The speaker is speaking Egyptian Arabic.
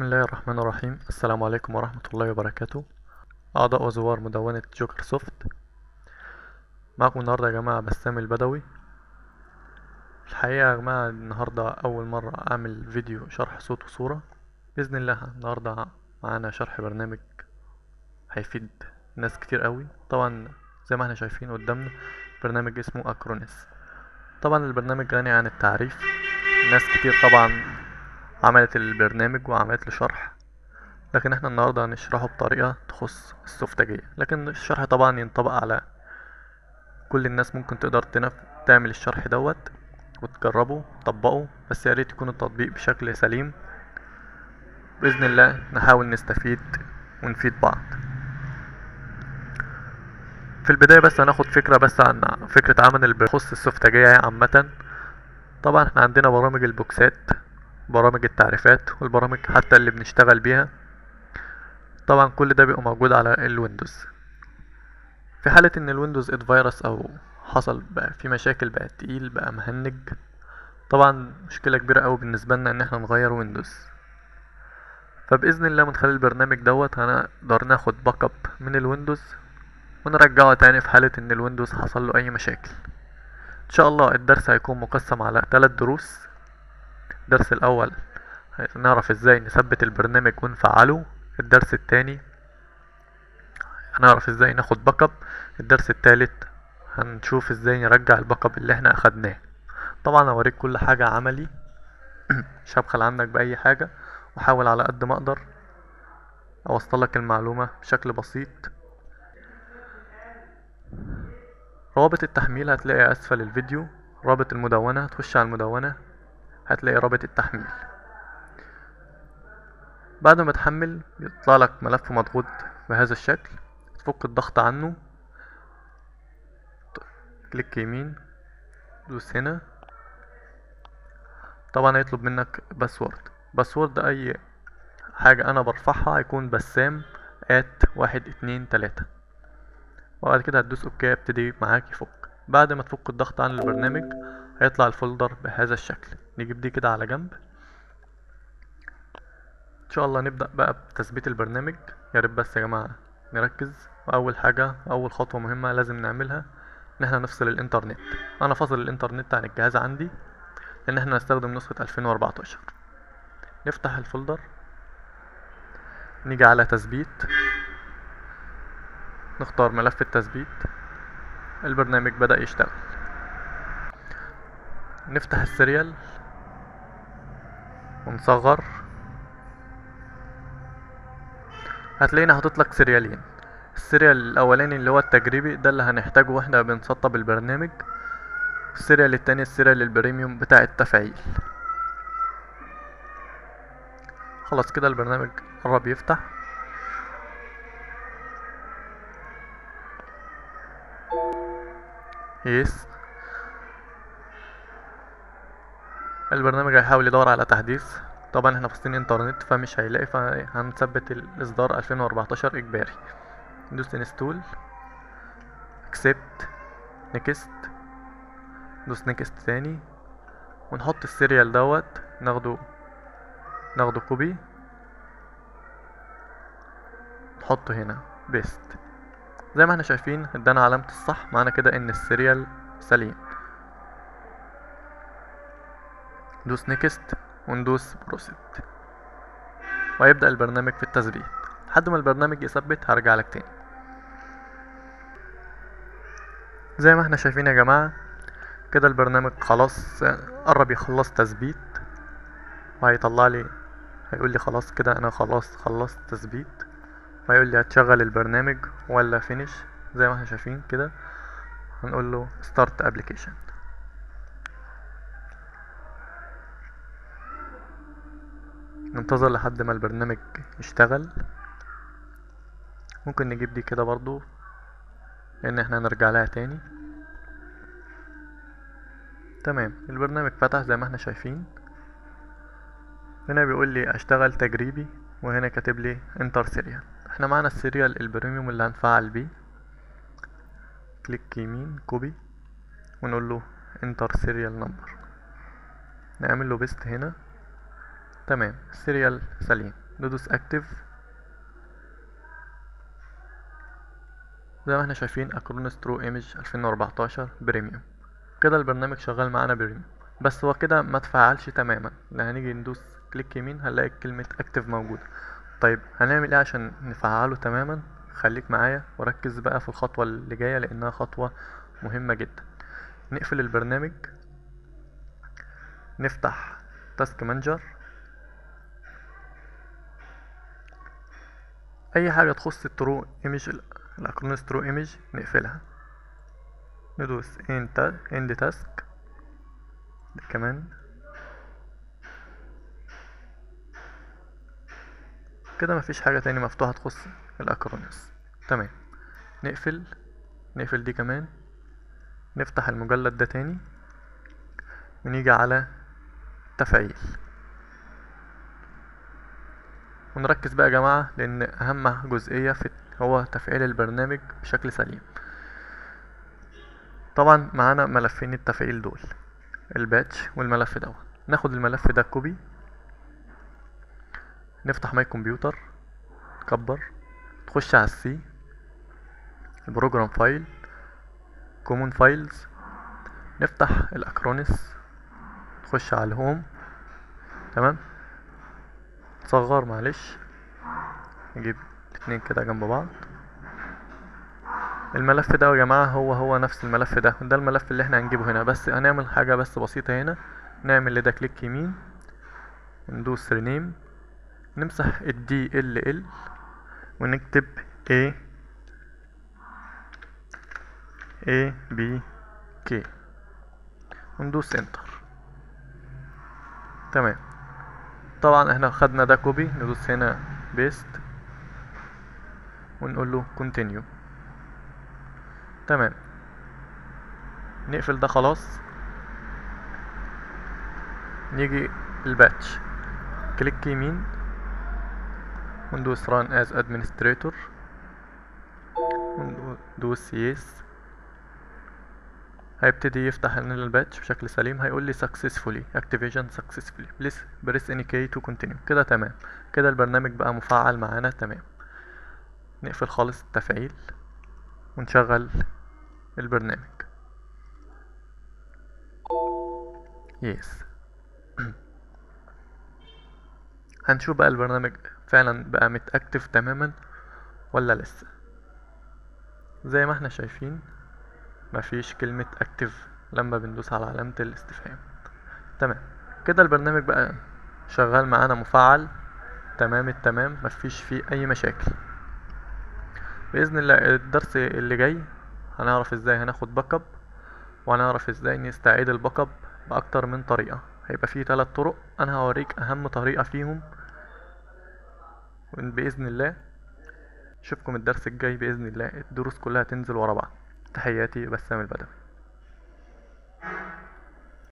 بسم الله الرحمن الرحيم السلام عليكم ورحمة الله وبركاته أعضاء وزوار مدونة جوكر سوفت معكم النهاردة يا جماعة بسام البدوي الحقيقة يا جماعة النهاردة أول مرة أعمل فيديو شرح صوت وصورة بإذن الله النهاردة معانا شرح برنامج هيفيد ناس كتير قوي طبعا زي ما احنا شايفين قدامنا برنامج اسمه أكرونيس طبعا البرنامج غني عن التعريف ناس كتير طبعا عملت البرنامج وعملت له شرح لكن احنا النهاردة هنشرحه بطريقة تخص السوفتجية لكن الشرح طبعا ينطبق على كل الناس ممكن تقدر تنف... تعمل الشرح دوت وتجربه تطبقه بس يا ريت يكون التطبيق بشكل سليم بإذن الله نحاول نستفيد ونفيد بعض في البداية بس هناخد فكرة بس عن فكرة عمل اللي بيخص السوفتجية عامة طبعا احنا عندنا برامج البوكسات برامج التعريفات والبرامج حتى اللي بنشتغل بيها طبعا كل ده بيبقى موجود على الويندوز في حالة ان الويندوز اتفيروس او حصل بقى في مشاكل بقى تقيل بقى مهنج طبعا مشكلة كبيرة اوي بالنسبة لنا ان احنا نغير ويندوز فبإذن الله من خلال البرنامج دوت هنقدر ناخد باك اب من الويندوز ونرجعه تاني في حالة ان الويندوز حصل له اي مشاكل ان شاء الله الدرس هيكون مقسم على ثلاث دروس الدرس الاول هنعرف ازاي نثبت البرنامج ونفعله الدرس التاني هنعرف ازاي ناخد باك اب الدرس التالت هنشوف ازاي نرجع الباك اب اللي احنا اخدناه طبعا هوريك كل حاجة عملي مش هبخل عنك باي حاجة واحاول على قد ما اقدر اوصلك المعلومة بشكل بسيط روابط التحميل هتلاقي اسفل الفيديو رابط المدونة هتخش على المدونة هتلاقي رابط التحميل بعد ما تحمل يطلع لك ملف مضغوط بهذا الشكل تفك الضغط عنه كليك يمين دوس هنا طبعا هيطلب منك باسورد باسورد اي حاجة انا برفعها هيكون بسام ات واحد اتنين تلاتة وبعد كده هتدوس اوكي يبتدي معاك يفك بعد ما تفك الضغط عن البرنامج هيطلع الفولدر بهذا الشكل نجيب دي كده على جنب ان شاء الله نبدأ بقى بتثبيت البرنامج يا ريت بس يا جماعة نركز واول حاجة اول خطوة مهمة لازم نعملها ان احنا نفصل الانترنت انا فاصل الانترنت عن الجهاز عندي لان احنا هنستخدم نسخة 2014 نفتح الفولدر نيجي على تثبيت نختار ملف التثبيت البرنامج بدأ يشتغل نفتح السيريال ونصغر هتلاقينا حاطط لك سيريالين السيريال الاولاني اللي هو التجريبي ده اللي هنحتاجه واحنا بنسطب البرنامج السيريال التاني السيريال البريميوم بتاع التفعيل خلاص كده البرنامج قرب يفتح يس البرنامج هيحاول يدور على تحديث طبعا احنا فاصلين انترنت فمش هيلاقي فهنثبت الاصدار 2014 اجباري ندوس انستول اكسبت نيكست ندوس نيكست تاني ونحط السيريال دوت ناخده ناخده كوبي نحطه هنا بيست زي ما احنا شايفين ادانا علامة الصح معنى كده ان السيريال سليم ندوس نيكست وندوس بروسيد ويبدأ البرنامج في التثبيت لحد ما البرنامج يثبت هرجع لك تاني زي ما احنا شايفين يا جماعة كده البرنامج خلاص قرب يخلص تثبيت وهيطلع لي هيقول لي خلاص كده انا خلاص خلصت تثبيت وهيقول لي هتشغل البرنامج ولا فينيش زي ما احنا شايفين كده هنقول له ستارت ابلكيشن ننتظر لحد ما البرنامج يشتغل ممكن نجيب دي كده برضو لان احنا هنرجع لها تاني تمام البرنامج فتح زي ما احنا شايفين هنا بيقول لي اشتغل تجريبي وهنا كاتب لي انتر سيريال احنا معانا السيريال البريميوم اللي هنفعل بيه كليك يمين كوبي ونقول له انتر سيريال نمبر نعمل له بيست هنا تمام السيريال سليم ندوس اكتف زي ما احنا شايفين اكرونس ترو ايمج 2014 بريميوم كده البرنامج شغال معانا بريميوم بس هو كده ما تفعلش تماما لا هنيجي ندوس كليك يمين هنلاقي كلمة اكتف موجودة طيب هنعمل ايه عشان نفعله تماما خليك معايا وركز بقى في الخطوة اللي جاية لانها خطوة مهمة جدا نقفل البرنامج نفتح تاسك مانجر اي حاجة تخص الترو ايمج الاكرونس ترو ايمج نقفلها ندوس اند تاسك كمان كده مفيش حاجة تاني مفتوحة تخص الاكرونس تمام نقفل نقفل دي كمان نفتح المجلد ده تاني ونيجي على تفعيل ونركز بقى يا جماعة لأن أهم جزئية في هو تفعيل البرنامج بشكل سليم طبعا معانا ملفين التفعيل دول الباتش والملف دوت ناخد الملف ده كوبي نفتح ماي كمبيوتر نكبر تخش على السي البروجرام فايل كومون فايلز نفتح الاكرونس نخش على الهوم تمام صغر معلش نجيب الاتنين كده جنب بعض الملف ده يا جماعة هو هو نفس الملف ده ده الملف اللي احنا هنجيبه هنا بس هنعمل حاجة بس بسيطة هنا نعمل لده كليك يمين وندوس رينيم نمسح الدي ال ال ونكتب A A B K وندوس انتر تمام طبعا احنا خدنا ده كوبي ندوس هنا بيست ونقول له كونتينيو تمام نقفل ده خلاص نيجي الباتش كليك يمين وندوس run as administrator وندوس yes هيبتدي يفتح لنا الباتش بشكل سليم هيقول لي successfully activation successfully please press any key to continue كده تمام كده البرنامج بقى مفعل معانا تمام نقفل خالص التفعيل ونشغل البرنامج يس هنشوف بقى البرنامج فعلا بقى متأكتف تماما ولا لسه زي ما احنا شايفين مفيش كلمة اكتف لما بندوس على علامة الاستفهام تمام كده البرنامج بقى شغال معانا مفعل تمام التمام مفيش فيه اي مشاكل بإذن الله الدرس اللي جاي هنعرف ازاي هناخد باك اب وهنعرف ازاي نستعيد الباك اب بأكتر من طريقة هيبقى فيه ثلاث طرق انا هوريك اهم طريقة فيهم بإذن الله اشوفكم الدرس الجاي بإذن الله الدروس كلها تنزل ورا بعض تحياتي بسام البدوي